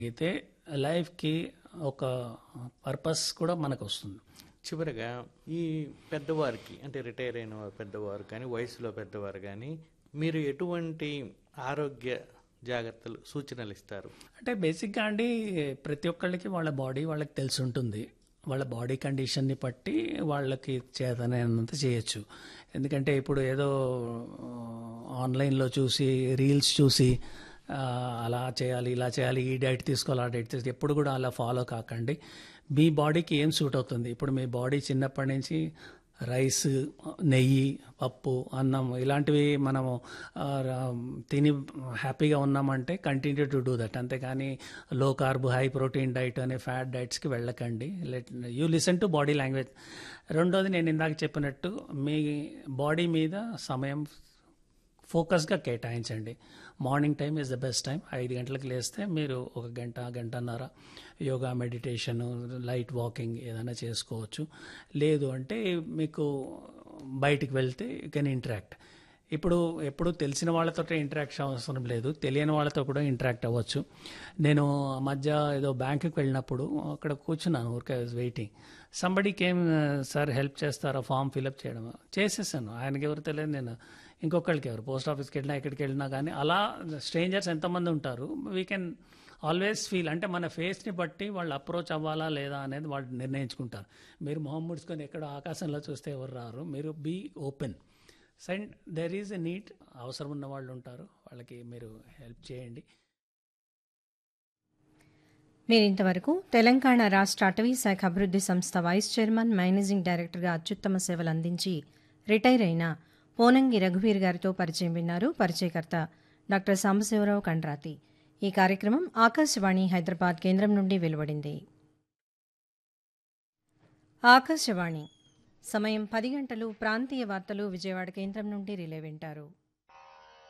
అయితే లైఫ్కి ఒక పర్పస్ కూడా మనకు వస్తుంది చివరగా ఈ పెద్దవారికి అంటే రిటైర్ అయిన వారు పెద్దవారు కానీ వయసులో పెద్దవారు కానీ మీరు ఎటువంటి ఆరోగ్య జాగ్రత్తలు సూచనలు ఇస్తారు అంటే బేసిక్గా అండి ప్రతి ఒక్కళ్ళకి వాళ్ళ బాడీ వాళ్ళకి తెలిసి ఉంటుంది వాళ్ళ బాడీ కండిషన్ని బట్టి వాళ్ళకి చేతనైనంత చేయొచ్చు ఎందుకంటే ఇప్పుడు ఏదో ఆన్లైన్లో చూసి రీల్స్ చూసి ఆ, అలా చేయాలి ఇలా చేయాలి ఈ డైట్ తీసుకోవాలి ఆ డైట్ తీసుకోవాలి ఎప్పుడు కూడా అలా ఫాలో కాకండి మీ బాడీకి ఏం సూట్ అవుతుంది ఇప్పుడు మీ బాడీ చిన్నప్పటి నుంచి రైస్ నెయ్యి పప్పు అన్నం ఇలాంటివి మనము ఆ, రా- తిని హ్యాపీగా ఉన్నామంటే కంటిన్యూ టు డూ దట్ అంతేకాని low carb high protein diet అనే ఫ్యాట్ డైట్స్కి వెళ్ళకండి let you listen to body language రెండోది నేను ఇందాక చెప్పినట్టు మీ బాడీ మీద సమయం ఫోకస్గా కేటాయించండి morning time is the best time ఐదు గంటలకు లేస్తే మీరు ఒక గంట గంటన్నర యోగా మెడిటేషన్ లైట్ వాకింగ్ ఏదైనా చేసుకోవచ్చు లేదు అంటే మీకు బయటికి వెళ్తే యూ కెన్ ఇంటరాక్ట్ ఇప్పుడు ఎప్పుడు తెలిసిన వాళ్ళతో ఇంటరాక్షన్ అవసరం లేదు తెలియని వాళ్ళతో కూడా ఇంటరాక్ట్ అవ్వచ్చు నేను ఆ మధ్య ఏదో బ్యాంకుకి వెళ్ళినప్పుడు అక్కడ కూర్చున్నాను ఊరికే waiting somebody came sir help చేస్తారా ఫామ్ ఫిలప్ చేయడం చేసేసాను ఆయనకి ఎవరు తెలియదు నేను ఇంకొకళ్ళకి ఎవరు పోస్ట్ ఆఫీస్కి వెళ్ళినా ఎక్కడికి వెళ్ళినా కానీ అలా స్ట్రేంజర్స్ ఎంతమంది ఉంటారు వీ కెన్ ఆల్వేస్ ఫీల్ అంటే మన ఫేస్ని బట్టి వాళ్ళు అప్రోచ్ అవ్వాలా లేదా అనేది వాళ్ళు నిర్ణయించుకుంటారు మీరు మొహం ముడుచుకొని ఎక్కడ ఆకాశంలో చూస్తే ఎవరు రారు మీరు be open and there is a need అవసరం ఉన్న వాళ్ళు ఉంటారు వాళ్ళకి మీరు హెల్ప్ చేయండి మీరింతవరకు తెలంగాణ రాష్ట్ర అటవీ శాఖ అభివృద్ధి సంస్థ వైస్ చైర్మన్ మేనేజింగ్ డైరెక్టర్గా అత్యుత్తమ సేవలు అందించి రిటైర్ అయిన పోనంగి రఘువీర్ గారితో పరిచయం విన్నారు పరిచయకర్త డాక్టర్ సాంబశివరావు కండ్రాతి ఈ కార్యక్రమం ఆకాశవాణి హైదరాబాద్ కేంద్రం నుండి వెలువడింది ఆకాశవాణి సమయం పది గంటలు ప్రాంతీయ వార్తలు విజయవాడ కేంద్రం నుండి రిలే వింటారు